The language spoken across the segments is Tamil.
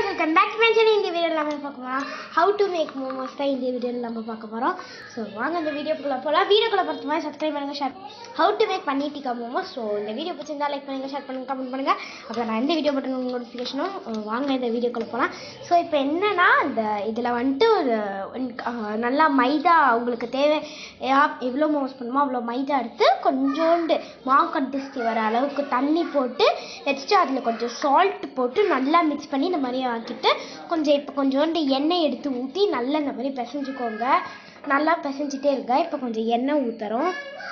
guys welcome back to channel இந்த வீடியோவில் நம்ம பார்க்க போகிறோம் ஹவு டு மேக் மோமோஸ் தான் இந்த வீடியோவில் நம்ம பார்க்க போகிறோம் ஸோ வாங்க இந்த வீடியோக்குள்ளே போகலாம் வீடியோக்குள்ளே பொறுத்த மாதிரி சப்ஸ்கிரைப் பண்ணுங்கள் share how to make paneer tikka momos so இந்த வீடியோ பிடிச்சிருந்தா லைக் பண்ணுங்கள் ஷேர் பண்ணுங்கள் கமெண்ட் பண்ணுங்கள் அப்புறம் நான் எந்த வீடியோ பட்டன் நோட்டிஃபிகேஷனும் வாங்க இந்த வீடியோக்குள்ளே போகலாம் ஸோ இப்போ என்னன்னா இந்த இதில் வந்துட்டு ஒரு அஹ், நல்லா மைதா உங்களுக்கு தேவை யா- எவ்வளோ மோமோஸ் பண்ணுமோ அவ்வளோ மைதா எடுத்து கொஞ்சோண்டு மாவு கன்சிஸ்டி வர அளவுக்கு தண்ணி போட்டு நெக்ஸ்ட்டு அதில் கொஞ்சம் சால்ட் போட்டு நல்லா மிக்ஸ் பண்ணி இந்த மாதிரி ஆக்கிட்டு கொஞ்சம் இப்போ கொஞ்சோண்டு எண்ணெய் எடுத்து ஊற்றி நல்லா இந்த மாதிரி பிசைஞ்சுக்கோங்க நல்லா பிசைஞ்சிட்டே இருங்க இப்போ கொஞ்சம் எண்ணெய் ஊற்றுறோம்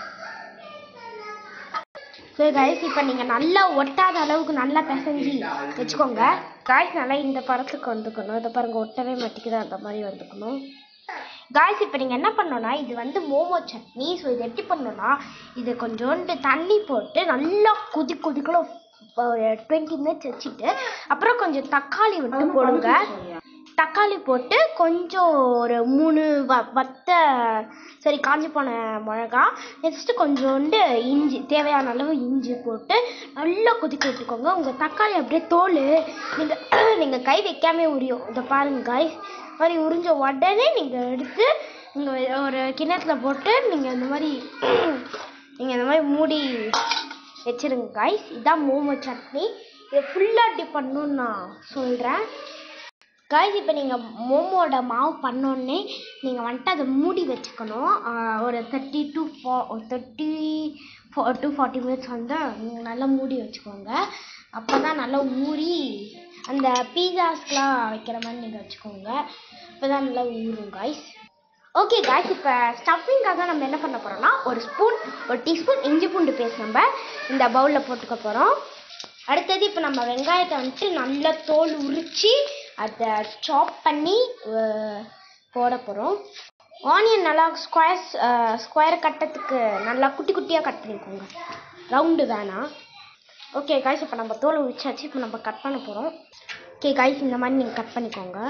ஸோ கைஸ் இப்போ நீங்கள் நல்லா ஒட்டாத அளவுக்கு நல்லா பிசைஞ்சு வச்சுக்கோங்க காய்ஸ் நல்லா இந்த படத்துக்கு வந்துக்கணும் இதை பாருங்க ஒட்டவே மாட்டேங்குது அந்த மாதிரி வந்துக்கணும் காய்ஸ் இப்போ நீங்கள் என்ன பண்ணணும்னா இது வந்து மோமோ சட்னி ஸோ இது எப்படி பண்ணணும்னா இது கொஞ்சோண்டு தண்ணி போட்டு நல்லா கொதி கொதிக்கணும் ஒரு டுவெண்ட்டி மினிட்ஸ் வச்சுட்டு அப்புறம் கொஞ்சம் தக்காளி விட்டு போடுங்க தக்காளி போட்டு கொஞ்சம் ஒரு மூணு வ வத்த சரி காஞ்சி போன மிளகா நெக்ஸ்ட்டு கொஞ்சோண்டு இஞ்சி தேவையான அளவு இஞ்சி போட்டு நல்லா கொதிக்க விட்டுக்கோங்க உங்கள் தக்காளி அப்படியே தோல் நீங்கள் நீங்கள் கை வைக்காமே உரியும் இதை பாருங்க காய்ஸ் மாதிரி உரிஞ்ச உடனே நீங்கள் எடுத்து நீங்கள் ஒரு கிணத்துல போட்டு நீங்கள் இந்த மாதிரி நீங்கள் இந்த மாதிரி மூடி வச்சிருங்க காய்ஸ் இதான் மோமோ சட்னி இதை ஃபுல்லாக டிப் பண்ணணும்னு நான் சொல்கிறேன் காய்ஸ் இப்போ நீங்கள் மோமோட மாவு பண்ணோடனே நீங்கள் வந்துட்டு அதை மூடி வச்சுக்கணும் ஆஹ் ஒரு thirty to four thirty four to forty minutes வந்து நீங்க நல்லா மூடி வச்சுக்கோங்க அப்போ தான் நல்லா ஊறி அந்த பீஸாஸ்லாம் வைக்கிற மாதிரி நீங்கள் வச்சுக்கோங்க அப்போ தான் நல்லா ஊறும் காய்ஸ் ஓகே காய்ஸ் இப்போ ஸ்டஃபிங்காக நம்ம என்ன பண்ண போகிறோம்னா ஒரு ஸ்பூன் ஒரு டீஸ்பூன் இஞ்சி பூண்டு பேஸ்ட் நம்ம இந்த பவுலில் போட்டுக்க போகிறோம் அடுத்தது இப்போ நம்ம வெங்காயத்தை வந்துட்டு நல்லா தோல் உரித்து அதை சாப் பண்ணி அஹ், போட போகிறோம் ஆனியன் நல்லா ஸ்கொயர்ஸ் ஸ்கொயர் கட்டத்துக்கு நல்லா குட்டி குட்டியாக கட் பண்ணிக்கோங்க ரவுண்டு வேணாம் ஓகே காய்ஸ் இப்போ நம்ம தோல் உரிச்சாச்சு இப்போ நம்ம கட் பண்ண போகிறோம் ஓகே காய்ஸ் இந்த மாதிரி நீங்கள் கட் பண்ணிக்கோங்க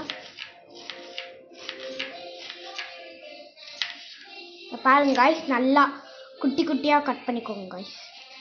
இப்ப பாருங்க காய்ஸ் நல்லா குட்டி குட்டியாக கட் பண்ணிக்கோங்க காய்ஸ்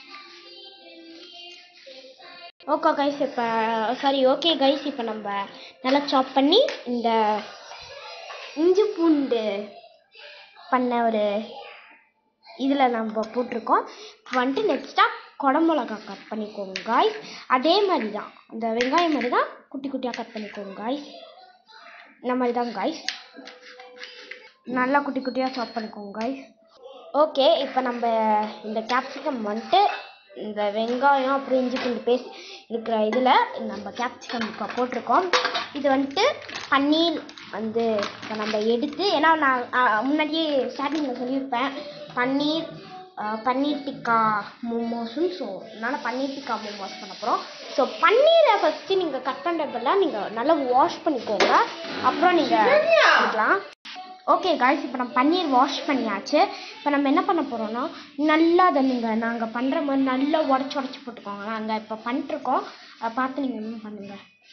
ஓகே கைஸ் இப்போ சாரி ஓகே கைஸ் இப்போ நம்ம நல்லா சாப் பண்ணி இந்த இஞ்சி பூண்டு பண்ண ஒரு இதில் நம்ம போட்டிருக்கோம் இப்போ வந்துட்டு நெக்ஸ்ட்டாக குடமிளகா கட் பண்ணிக்கோங்க காய்ஸ் அதே மாதிரி தான் இந்த வெங்காயம் மாதிரி தான் குட்டி குட்டியாக கட் பண்ணிக்கோங்க காய்ஸ் இந்த மாதிரி தான் காய்ஸ் நல்லா குட்டி குட்டியாக சாப் பண்ணிக்கோங்க காய்ஸ் ஓகே இப்போ நம்ம இந்த கேப்சிகம் வந்துட்டு இந்த வெங்காயம் அப்புறம் இஞ்சி பூண்டு பேஸ்ட் இருக்கிற இதில் நம்ம கேப்சிகம் இப்போ போட்டிருக்கோம் இது வந்துட்டு பன்னீர் வந்து இப்போ நம்ம எடுத்து ஏன்னா நான் ஆ, முன்னாடியே ஸ்டார்டிங்கில் சொல்லியிருப்பேன் பன்னீர் ஆ, பன்னீர் டிக்கா மோமோஸும் ஸோ அதனால் பன்னீர் டிக்கா மோமோஸ் பண்ண போகிறோம் ஸோ பன்னீரை ஃபஸ்ட்டு நீங்கள் கட் பண்ணுறப்பெல்லாம் நீங்கள் நல்லா வாஷ் பண்ணிக்கோங்க அப்புறம் நீங்கள் பண்ணிக்கலாம் ஓகே காய்ஸ் இப்போ நம்ம பன்னீர் வாஷ் பண்ணியாச்சு இப்போ நம்ம என்ன பண்ண போகிறோம்னா நல்லா அதை நீங்கள் நாங்கள் பண்ணுற மாதிரி நல்லா உடச்சி உடச்சி போட்டுக்கோங்க நாங்கள் இப்போ பண்ணிட்டுருக்கோம் அதை பார்த்து நீங்கள் என்ன பண்ணுங்க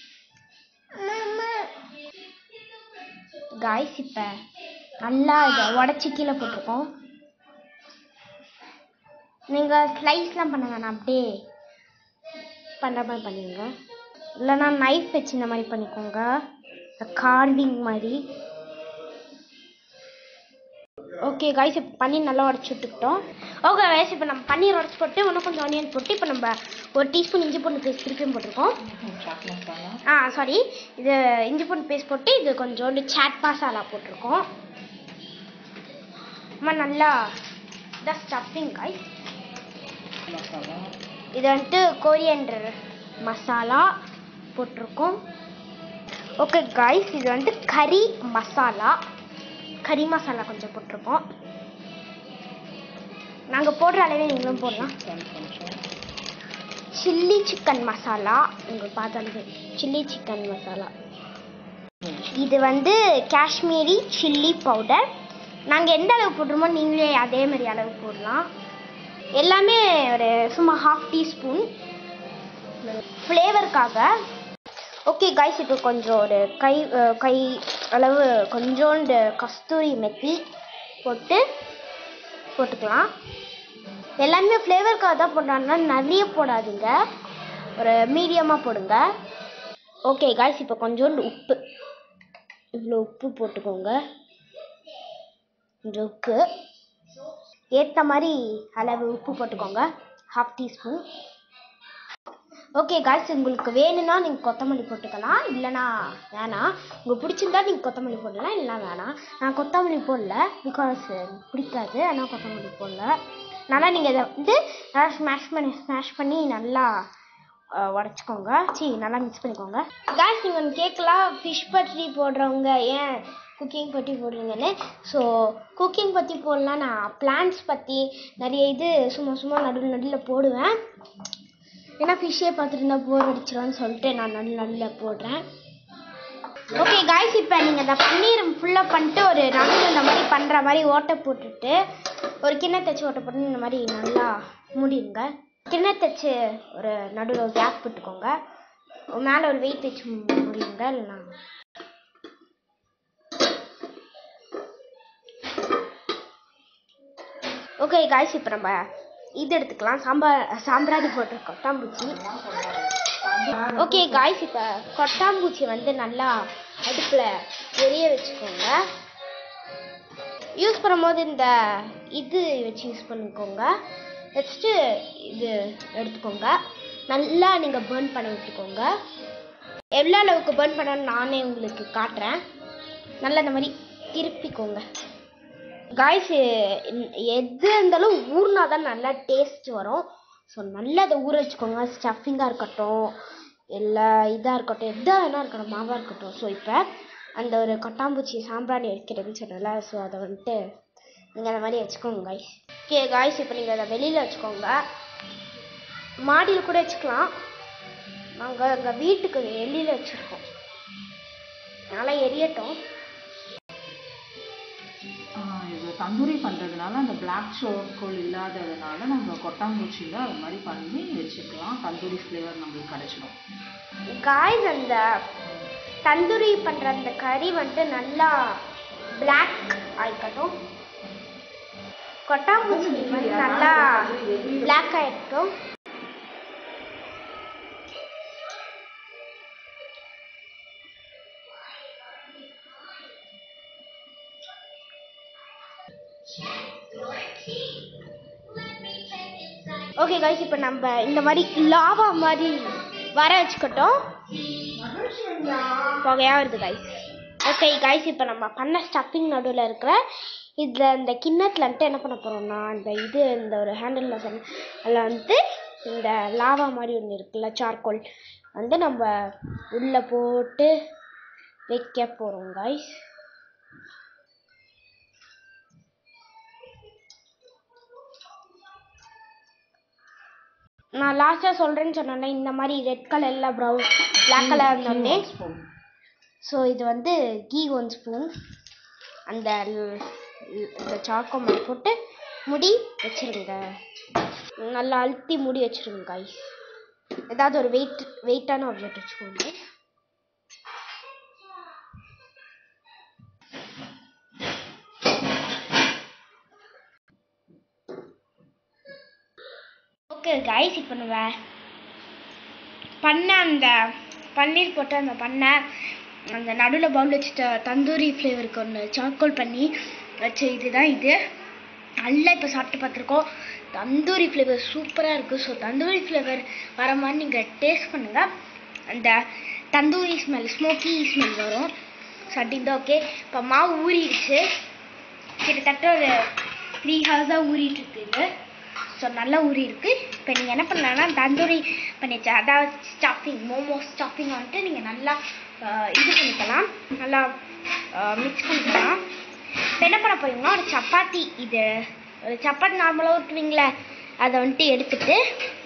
காய்ஸ் இப்போ நல்லா இதை உடச்சி கீழே போட்டிருக்கோம் நீங்கள் ஸ்லைஸ்லாம் பண்ண வேணாம் அப்படியே பண்ணுற மாதிரி பண்ணிடுங்க இல்லைன்னா நைஃப் வச்சு இந்த மாதிரி பண்ணிக்கோங்க கார்விங் மாதிரி ஓகே காய்ஸ் இப்போ பன்னீர் நல்லா உடச்சி விட்டுக்கிட்டோம் ஓகே காய்ஸ் இப்போ நம்ம பன்னீர் உடச்சி போட்டு இன்னும் கொஞ்சம் ஆனியன் போட்டு இப்போ நம்ம ஒரு டீஸ்பூன் இஞ்சி பூண்டு பேஸ்ட் திருப்பியும் போட்டிருக்கோம் ஆ சாரி இது இஞ்சி பூண்டு பேஸ்ட் போட்டு இது கொஞ்சோண்டு சாட் மசாலா போட்டிருக்கோம் அம்மா நல்லா இதான் ஸ்டஃபிங் காய்ஸ் இது வந்துட்டு கோரியண்டர் மசாலா போட்டிருக்கோம் ஓகே காய்ஸ் இது வந்து கறி மசாலா கறி மசாலா கொஞ்சம் போட்டிருக்கோம் நாங்கள் போடுற அளவே நீங்களும் போடலாம் சில்லி சிக்கன் மசாலா உங்களுக்கு பார்த்தாலே சில்லி சிக்கன் மசாலா இது வந்து காஷ்மீரி சில்லி பவுடர் நாங்கள் எந்த அளவு போடுறோமோ நீங்களே அதே மாதிரி அளவு போடலாம் எல்லாமே ஒரு சும்மா ஹாஃப் டீஸ்பூன் ஃப்ளேவருக்காக ஓகே காய்ஸ் இப்போ கொஞ்சம் ஒரு கை அஹ், கை அளவு கொஞ்சோண்டு கஸ்தூரி மெத்தி போட்டு போட்டுக்கலாம் எல்லாமே ஃப்ளேவருக்காக தான் போடுறாங்கன்னா நிறைய போடாதீங்க ஒரு மீடியமாக போடுங்க ஓகே காய்ஸ் இப்போ கொஞ்சோண்டு உப்பு இவ்வளோ உப்பு போட்டுக்கோங்க கொஞ்சம் உப்பு ஏற்ற மாதிரி அளவு உப்பு போட்டுக்கோங்க ஹாஃப் டீஸ்பூன் ஓகே காய்ஸ் உங்களுக்கு வேணும்னா நீங்கள் கொத்தமல்லி போட்டுக்கலாம் இல்லைனா வேணாம் உங்களுக்கு பிடிச்சிருந்தா நீங்கள் கொத்தமல்லி போடலாம் இல்லைனா வேணாம் நான் கொத்தமல்லி போடல பிகாஸ் பிடிக்காது ஆனால் கொத்தமல்லி போடல நல்லா நீங்கள் இதை வந்து நல்லா ஸ்மாஷ் பண்ணி ஸ்மாஷ் பண்ணி நல்லா உடச்சிக்கோங்க சி நல்லா மிக்ஸ் பண்ணிக்கோங்க காய்ஸ் நீங்கள் ஒன்று கேட்கலாம் ஃபிஷ் பற்றி போடுறவங்க ஏன் குக்கிங் பற்றி போடுறீங்கன்னு ஸோ குக்கிங் பற்றி போடலாம் நான் பிளான்ஸ் பற்றி நிறைய இது சும்மா சும்மா நடுவில் நடுவில் போடுவேன் ஏன்னா ஃபிஷ்ஷே பார்த்துட்டு இருந்தால் போர் அடிச்சிடும்னு சொல்லிட்டு நான் நடுவில் நடுவில் போடுறேன் ஓகே காய்ஸ் இப்போ நீங்கள் இந்த பன்னீர் ஃபுல்லாக பண்ணிட்டு ஒரு நடுவில் இந்த மாதிரி பண்ணுற மாதிரி ஓட்டை போட்டுட்டு ஒரு கிண்ணத்தை வச்சு ஓட்டை போட்டு இந்த மாதிரி நல்லா மூடிடுங்க கிண்ணத்தை வச்சு ஒரு நடுவில் ஒரு கேப் விட்டுக்கோங்க மேலே ஒரு வெயிட் வச்சு மூடிடுங்க இல்லைனா ஓகே காய்ஸ் இப்போ நம்ம இது எடுத்துக்கலாம் சாம்பார் சாம்பிராணி போட்டு கொட்டாம்பூச்சி ஓகே காய்ஸ் இப்போ கொட்டாம்பூச்சி வந்து நல்லா அடுப்பில் எரிய வச்சுக்கோங்க யூஸ் பண்ணும்போது இந்த இது வச்சு யூஸ் பண்ணிக்கோங்க நெக்ஸ்ட்டு இது எடுத்துக்கோங்க நல்லா நீங்கள் பேர்ன் பண்ணி விட்டுக்கோங்க எவ்வளோ அளவுக்கு பேர்ன் பண்ணணும்னு நானே உங்களுக்கு காட்டுறேன் நல்லா இந்த மாதிரி திருப்பிக்கோங்க காய்ஸ் எது இருந்தாலும் ஊறினா தான் நல்லா டேஸ்ட் வரும் ஸோ நல்லா அதை ஊற வச்சுக்கோங்க ஸ்டஃபிங்காக இருக்கட்டும் இல்லை இதாக இருக்கட்டும் எதாக வேணா இருக்கட்டும் மாவாக இருக்கட்டும் ஸோ இப்போ அந்த ஒரு கொட்டாம்பூச்சி சாம்பிராணி வைக்கிறதுன்னு சொன்னல ஸோ அதை வந்துட்டு நீங்கள் அந்த மாதிரி வச்சுக்கோங்க காய்ஸ் ஓகே காய்ஸ் இப்போ நீங்கள் அதை வெளியில் வச்சுக்கோங்க மாடியில் கூட வச்சுக்கலாம் நாங்கள் எங்கள் வீட்டுக்கு வெளியில் வச்சுருக்கோம் நல்லா எரியட்டும் ஆஹ் இது தந்தூரி பண்ணுறதுனால அந்த பிளாக் கோல் இல்லாததுனால நம்ம கொட்டாங்குச்சியில் அது மாதிரி பண்ணி வச்சுக்கலாம் தந்தூரி ஃப்ளேவர் நம்மளுக்கு கிடைச்சிடும் காய்ஸ் அந்த தந்தூரி பண்ணுற அந்த கறி வந்துட்டு நல்லா பிளாக் ஆயிக்கட்டும் கொட்டாம்பூச்சி வந்து நல்லா பிளாக் ஆயிட்டும் ஓகே காய்ஸ் இப்போ நம்ம இந்த மாதிரி லாவா மாதிரி வர வச்சுக்கட்டும் புகையாக வருது காய்ஸ் ஓகே காய்ஸ் இப்போ நம்ம பண்ண ஸ்டஃபிங் நடுவில் இருக்கிற இதில் இந்த கிண்ணத்தில் வந்துட்டு என்ன பண்ண போகிறோம்னா இந்த இது இந்த ஒரு ஹேண்டில் சொன்ன அதில் வந்துட்டு இந்த லாவா மாதிரி ஒன்று இருக்குல்ல சார்கோல் வந்து நம்ம உள்ளே போட்டு வைக்க போகிறோம் காய்ஸ் நான் லாஸ்ட்டாக சொல்கிறேன்னு சொன்னேன்ல இந்த மாதிரி ரெட் கலரில் ப்ரௌன் பிளாக் கலர் இருந்தோடனே ஸ்பூன் ஸோ இது வந்து கீ ஒன் ஸ்பூன் அந்த ல்- ல்- இந்த சாக்கோ மாதிரி போட்டு முடி வச்சிருங்க நல்லா அழுத்தி முடி வச்சிருங்க காய்ஸ் ஏதாவது ஒரு வெயிட் வெயிட்டான ஆப்ஜெக்ட் வச்சுக்கோங்க ஓகே காய்ஸ் இப்போ நம்ம பண்ண அந்த பன்னீர் போட்டு அந்த பண்ணை அந்த நடுவில் பவுல் வச்சுட்ட தந்தூரி ஃப்ளேவருக்கு ஒன்று சார்கோல் பண்ணி வச்ச இதுதான் இது நல்லா இப்போ சாப்பிட்டு பார்த்துருக்கோம் தந்தூரி ஃப்ளேவர் சூப்பராக இருக்குது ஸோ தந்தூரி ஃப்ளேவர் வர மாதிரி நீங்கள் டேஸ்ட் பண்ணுங்கள் அந்த தந்தூரி ஸ்மெல் ஸ்மோக்கி ஸ்மெல் வரும் ஸோ அப்படின்னு ஓகே இப்போ மாவு ஊறிடுச்சு கிட்டத்தட்ட ஒரு த்ரீ ஹவர்ஸாக ஊறிட்டு இருக்கு இது ஸோ நல்லா ஊறி இருக்கு இப்போ நீங்கள் என்ன பண்ணலாம்னா தந்தூரி பண்ணிச்சு அதாவது ஸ்டஃபிங் மோமோ ஸ்டஃபிங் வந்துட்டு நீங்கள் நல்லா ஆஹ், இது பண்ணிக்கலாம் நல்லா மிக்ஸ் பண்ணிக்கலாம் இப்போ என்ன பண்ண போறீங்கன்னா ஒரு சப்பாத்தி இது ஒரு சப்பாத்தி நார்மலாக ஊற்றுவீங்களே அதை வந்துட்டு எடுத்துட்டு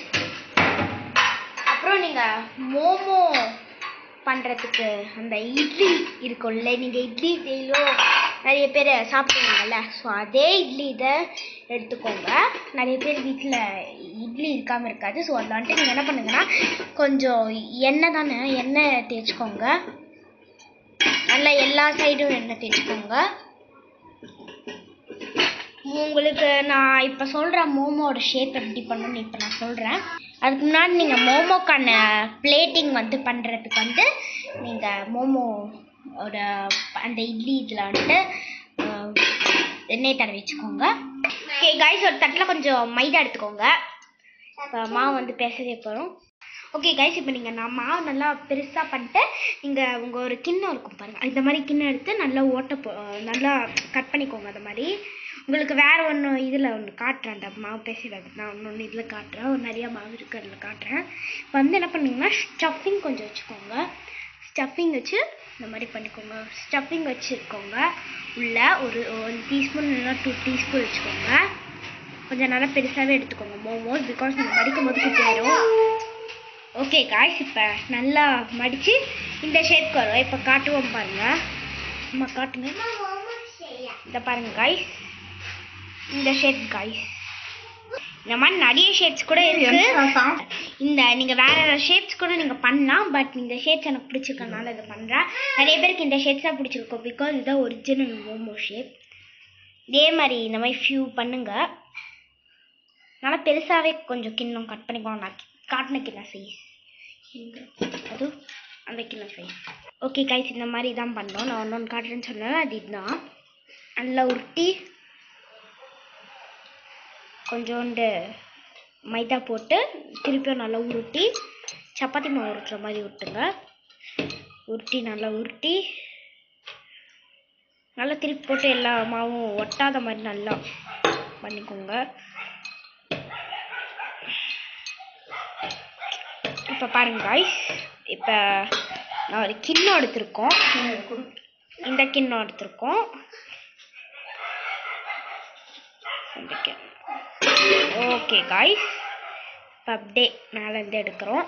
அப்புறம் நீங்கள் மோமோ பண்ணுறதுக்கு அந்த இட்லி இருக்கும்ல நீங்கள் இட்லி டெய்லியும் நிறைய பேர் சாப்பிடுவீங்கல்ல ஸோ அதே இட்லி இதை எடுத்துக்கோங்க நிறைய பேர் வீட்டில் இட்லி இருக்காமல் இருக்காது ஸோ அதில் வந்துட்டு நீங்கள் என்ன பண்ணுங்கன்னா கொஞ்சம் எண்ணெய் தானே எண்ணெய் தேய்ச்சிக்கோங்க நல்லா எல்லா சைடும் எண்ணெய் தேய்ச்சிக்கோங்க உங்களுக்கு நான் இப்போ சொல்கிற மோமோட ஷேப் எப்படி பண்ணணும்னு இப்போ நான் சொல்கிறேன் அதுக்கு முன்னாடி நீங்கள் மோமோக்கான பிளேட்டிங் வந்து பண்ணுறதுக்கு வந்து நீங்கள் மோமோ ஒரு அந்த இட்லி இதில் வந்துட்டு அஹ், எண்ணெய் தடவி வச்சுக்கோங்க ஓகே கைஸ் ஒரு தட்டில் கொஞ்சம் மைதா எடுத்துக்கோங்க இப்போ மாவு வந்து பேசவே போகிறோம் ஓகே கைஸ் இப்போ நீங்கள் நான் மாவு நல்லா பெருசாக பண்ணிட்டு நீங்கள் உங்கள் ஒரு கிண்ணம் இருக்கும் பாருங்கள் இந்த மாதிரி கிண்ணம் எடுத்து நல்லா ஓட்ட போ நல்லா கட் பண்ணிக்கோங்க அந்த மாதிரி உங்களுக்கு வேறு ஒன்று இதில் ஒன்று காட்டுறேன் அந்த மாவு பேசுகிறது நான் ஒன்று ஒன்று இதில் காட்டுறேன் ஒரு நிறையா மாவு இருக்குது அதில் காட்டுறேன் இப்போ வந்து என்ன பண்ணுங்கன்னா ஸ்டஃபிங் கொஞ்சம் வச்சுக்கோங்க ஸ்டஃபிங் வச்சு இந்த மாதிரி பண்ணிக்கோங்க ஸ்டஃபிங் வச்சுருக்கோங்க உள்ள ஒரு ஒன் டீஸ்பூன் இல்லைன்னா டூ டீஸ்பூன் வச்சுக்கோங்க கொஞ்சம் நல்லா பெருசாகவே எடுத்துக்கோங்க மோமோஸ் பிகாஸ் நீங்கள் மடிக்கும் போது குட்டியாயிரும் ஓகே காய்ஸ் இப்போ நல்லா மடித்து இந்த ஷேப்க்கு வரும் இப்போ காட்டுவோம் பாருங்க அம்மா காட்டுங்க இந்த பாருங்க காய்ஸ் இந்த ஷேப் காய்ஸ் இந்த மாதிரி நிறைய ஷேப்ஸ் கூட இருக்கு இந்த நீங்க வேற வேற ஷேப்ஸ் கூட நீங்க பண்ணலாம் பட் இந்த ஷேப்ஸ் எனக்கு பிடிச்சிருக்கனால இதை பண்றேன் நிறைய பேருக்கு இந்த ஷேப்ஸ் தான் பிடிச்சிருக்கும் பிகாஸ் இதுதான் ஒரிஜினல் மோமோ ஷேப் இதே மாதிரி இந்த மாதிரி ஃபியூ பண்ணுங்க நல்லா பெருசாவே கொஞ்சம் கிண்ணம் கட் பண்ணிக்கோங்க நான் காட்டின கிண்ண சைஸ் அது அந்த கிண்ண சைஸ் ஓகே கைஸ் இந்த மாதிரி தான் பண்ணோம் நான் ஒன்று ஒன்று காட்டுறேன்னு சொன்னேன் அது இதுதான் நல்லா உருட்டி கொஞ்சோண்டு மைதா போட்டு திருப்பியும் நல்லா உருட்டி சப்பாத்தி மாவு உருட்டுற மாதிரி உருட்டுங்க உருட்டி நல்லா உருட்டி நல்லா திருப்பி போட்டு எல்லா மாவும் ஒட்டாத மாதிரி நல்லா பண்ணிக்கோங்க இப்போ பாருங்க guys இப்போ நான் ஒரு கிண்ணம் எடுத்திருக்கோம் இந்த கிண்ணம் எடுத்திருக்கோம் இந்த கிண்ணம் ஓகே காய்ஸ் இப்போ அப்படியே மேலேருந்து எடுக்கிறோம்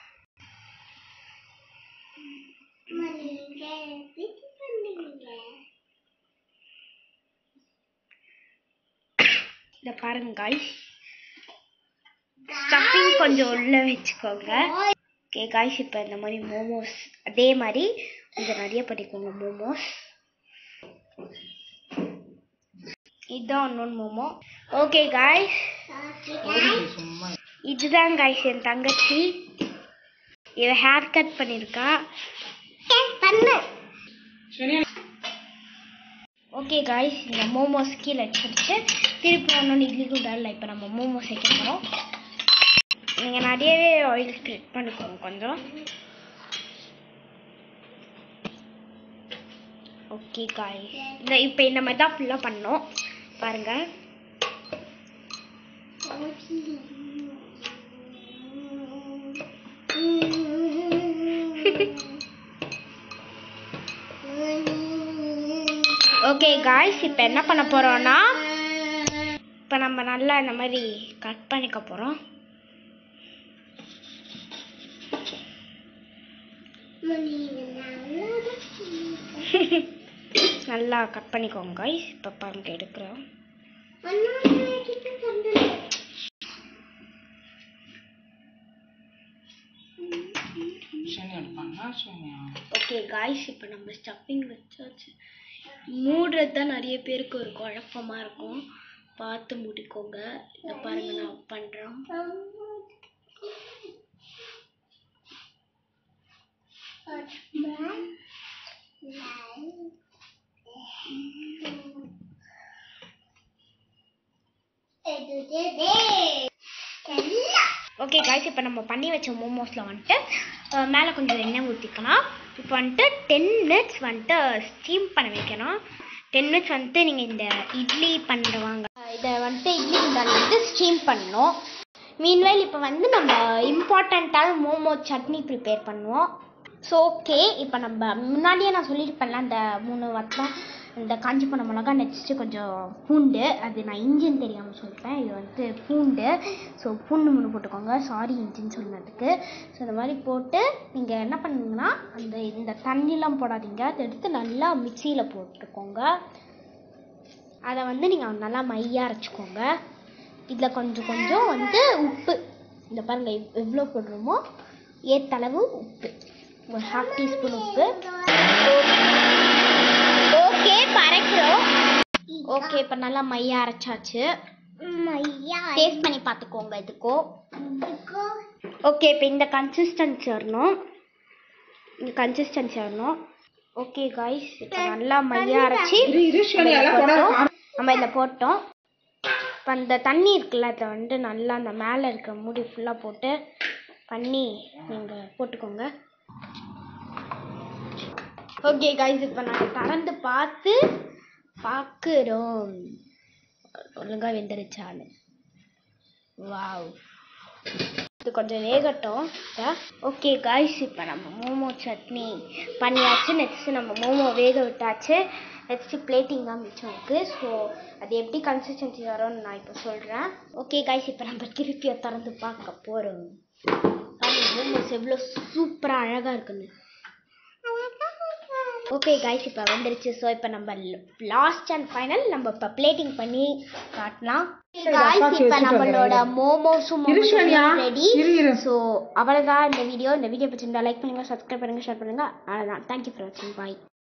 இதை பாருங்க காய்ஸ் ஸ்டஃபிங் கொஞ்சம் உள்ள வச்சுக்கோங்க ஓகே காய்ஸ் இப்போ இந்த மாதிரி மோமோஸ் அதே மாதிரி கொஞ்சம் நிறைய பண்ணிக்கோங்க மோமோஸ் இதுதான் இன்னொன்று மோமோ ஓகே காய்ஸ் சும்மா இதுதான் காய்ஸ் என் தங்கச்சி இவ ஹேர் கட் பண்ணியிருக்கா பண்ணு சரி ஓகே காய்ஸ் இந்த மோமோஸ் கீழே வச்சுருச்சு திருப்பி ஒன்று இட்லி குண்டாலில் இப்போ நம்ம மோமோஸ் வைக்க போகிறோம் நீங்கள் நிறையவே ஆயில் ஸ்ப்ரெட் பண்ணிக்கோங்க கொஞ்சம் ஓகே காய்ஸ் இந்த இப்போ இந்த மாதிரி தான் ஃபுல்லாக பண்ணோம் பாருங்கள் ஓகே காய்ஸ் இப்போ என்ன பண்ண போகிறோன்னா இப்போ நம்ம நல்லா இந்த மாதிரி கட் பண்ணிக்க போகிறோம் நல்லா கட் பண்ணிக்கோங்க காய்ஸ் இப்போ பாருங்க எடுக்கிறோம் சரி எடுப்பாங்க சரி ஓகே காய்ஸ் இப்போ நம்ம ஸ்டஃபிங் வச்சாச்சு மூடுறது தான் நிறைய பேருக்கு ஒரு குழப்பமா இருக்கும் பார்த்து முடிக்கோங்க இதை பாருங்க நான் பண்ணுறோம் ஓகே காய்ஸ் இப்போ நம்ம பண்ணி வச்ச மோமோஸில் வந்துட்டு அஹ், மேலே கொஞ்சம் எண்ணெய் ஊற்றிக்கலாம் இப்போ வந்துட்டு டென் மினிட்ஸ் வந்துட்டு ஸ்டீம் பண்ண வைக்கணும் டென் மினிட்ஸ் வந்துட்டு நீங்கள் இந்த இட்லி பண்ணுறவாங்க இதை வந்துட்டு இட்லி குண்டால வந்து ஸ்டீம் பண்ணணும் மீன்வைல் இப்போ வந்து நம்ம இம்பார்ட்டண்ட்டான மோமோ சட்னி ப்ரிப்பேர் பண்ணுவோம் ஸோ ஓகே இப்போ நம்ம முன்னாடியே நான் சொல்லியிருப்பேன்ல அந்த மூணு வத்தம் இந்த காஞ்சி போன மிளகா நெக்ஸ்ட்டு கொஞ்சம் பூண்டு அது நான் இஞ்சின்னு தெரியாமல் சொல்லிட்டேன் இது வந்து பூண்டு ஸோ பூண்டு மூணு போட்டுக்கோங்க சாரி இஞ்சின்னு சொன்னதுக்கு ஸோ இந்த மாதிரி போட்டு நீங்கள் என்ன பண்ணுங்கன்னா அந்த இந்த தண்ணிலாம் போடாதீங்க அதை எடுத்து நல்லா மிக்சியில் போட்டுக்கோங்க அதை வந்து நீங்கள் நல்லா மையாக அரைச்சிக்கோங்க இதில் கொஞ்சம் கொஞ்சம் வந்து உப்பு இந்த பாருங்கள் எவ் எவ்வளோ போடுறோமோ ஏத்தளவு உப்பு ஒரு ஹாஃப் டீஸ்பூன் உப்பு ஓகே பறக்கிறோம் ஓகே இப்போ நல்லா மையாக அரைச்சாச்சு டேஸ்ட் பண்ணி பார்த்துக்கோங்க இதுக்கோ ஓகே இப்போ இந்த கன்சிஸ்டன்சி வரணும் இந்த கன்சிஸ்டன்சி வரணும் ஓகே காய்ஸ் இப்போ நல்லா மையா அரைச்சி இரு இரு ஷிவானி எல்லாம் போட போட்டோம். நம்ம இதில் போட்டோம் இப்போ அந்த தண்ணி இருக்குல்ல அதை வந்து நல்லா அந்த மேலே இருக்க மூடி ஃபுல்லாக போட்டு பண்ணி நீங்கள் போட்டுக்கோங்க ஓகே கைஸ் இப்போ நாங்கள் திறந்து பார்த்து பார்க்குறோம் ஒழுங்காக வெந்துருச்சான்னு வாவ் இது கொஞ்சம் வேகட்டும் ஓகே காய்ஸ் இப்போ நம்ம மோமோ சட்னி பண்ணியாச்சு நெக்ஸ்ட்டு நம்ம மோமோ வேக விட்டாச்சு நெக்ஸ்ட்டு பிளேட்டிங் தான் மிச்சம் இருக்குது ஸோ அது எப்படி கன்சிஸ்டன்சி வரும்னு நான் இப்போ சொல்கிறேன் ஓகே காய்ஸ் இப்போ நம்ம திருப்பி அதை திறந்து பார்க்க போகிறோம் மோமோஸ் எவ்வளோ சூப்பராக அழகாக இருக்குன்னு ஓகே காய்ஸ் இப்போ வந்துருச்சு ஸோ இப்போ நம்ம லாஸ்ட் அண்ட் ஃபைனல் நம்ம இப்போ பிளேட்டிங் பண்ணி காட்டலாம் காய்ஸ் இப்போ நம்மளோட மோமோஸும் இரு ஷிவானியா ரெடி இரு இரு ஸோ அவ்வளோதான் இந்த வீடியோ இந்த வீடியோ பிடிச்சிருந்தா லைக் பண்ணுங்க சப்ஸ்கிரைப் பண்ணுங்க ஷேர் பண்ணுங்க அவ்வளோதான் தேங்க்யூ ஃபார் வாட்சிங் பாய்